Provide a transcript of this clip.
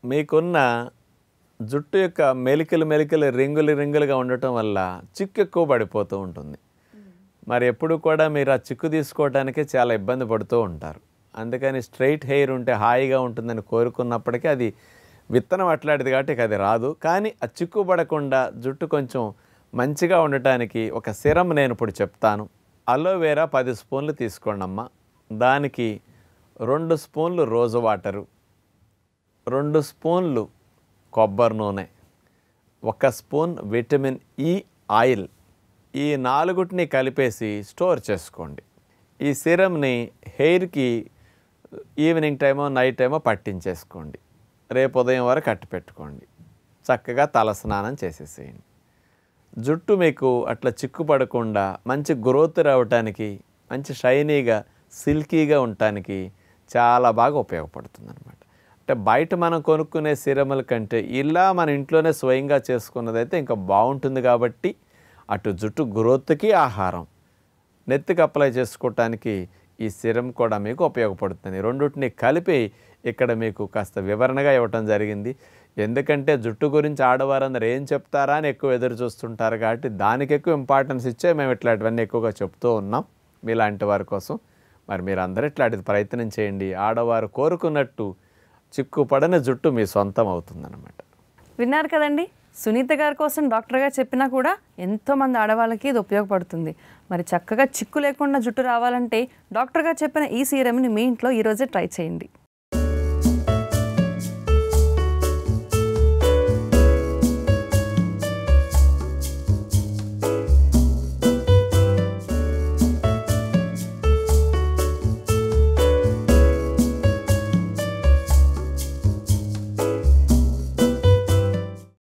మీకున్న జుట్టు యొక్క మెలికలు మెలికలు రింగులు రింగులుగా ఉండటం వల్ల చిక్కు ఎక్కువ పడిపోతూ ఉంటుంది మరి ఎప్పుడు కూడా మీరు ఆ చిక్కు తీసుకోవడానికి చాలా ఇబ్బంది పడుతూ ఉంటారు అందుకని స్ట్రైట్ హెయిర్ ఉంటే హాయిగా ఉంటుందని కోరుకున్నప్పటికీ అది విత్తనం అట్లాంటిది కాబట్టి ఇక అది రాదు కానీ ఆ చిక్కు పడకుండా జుట్టు కొంచెం మంచిగా ఉండటానికి ఒక సిరం నేను ఇప్పుడు చెప్తాను అలోవేరా పది స్పూన్లు తీసుకోండి అమ్మ దానికి రెండు స్పూన్లు రోజు వాటరు రెండు స్పూన్లు కొబ్బరి నూనె ఒక స్పూన్ విటమిన్ ఈ ఆయిల్ ఈ నాలుగుటిని కలిపేసి స్టోర్ చేసుకోండి ఈ సిరమ్ని హెయిర్కి ఈవినింగ్ టైమో నైట్ టైమో పట్టించేసుకోండి రేపు ఉదయం వరకు కట్టి పెట్టుకోండి చక్కగా తల స్నానం చేసేసేయండి జుట్టు మీకు అట్లా చిక్కుపడకుండా మంచి గ్రోత్ రావటానికి మంచి షైనీగా సిల్కీగా ఉండటానికి చాలా బాగా ఉపయోగపడుతుంది అనమాట అంటే బయట మనం కొనుక్కునే సిరముల కంటే ఇలా మన ఇంట్లోనే స్వయంగా చేసుకున్నదైతే ఇంకా బాగుంటుంది కాబట్టి అటు జుట్టు గ్రోత్కి ఆహారం నెత్తికి అప్లై చేసుకోవటానికి ఈ సిరం కూడా మీకు ఉపయోగపడుతుంది రెండింటిని కలిపి ఇక్కడ మీకు కాస్త వివరణగా ఇవ్వటం జరిగింది ఎందుకంటే జుట్టు గురించి ఆడవారందరూ ఏం చెప్తారా అని ఎక్కువ ఎదురు చూస్తుంటారు కాబట్టి దానికి ఎక్కువ ఇంపార్టెన్స్ ఇచ్చే మేము ఇట్లాంటివన్నీ ఎక్కువగా చెప్తూ ఉన్నాం మీలాంటి వారి కోసం మరి మీరు అందరూ ఇట్లాంటిది ప్రయత్నం చేయండి ఆడవారు కోరుకున్నట్టు చిక్కుపడని జుట్టు మీ సొంతం అవుతుందన్నమాట విన్నారు కదండి సునీత గారి కోసం డాక్టర్ గారు చెప్పినా కూడా ఎంతో మంది ఆడవాళ్ళకి ఇది ఉపయోగపడుతుంది మరి చక్కగా చిక్కు లేకుండా జుట్టు రావాలంటే డాక్టర్ గారు చెప్పిన ఈ సీరమ్ని మీ ఇంట్లో ఈరోజే ట్రై చేయండి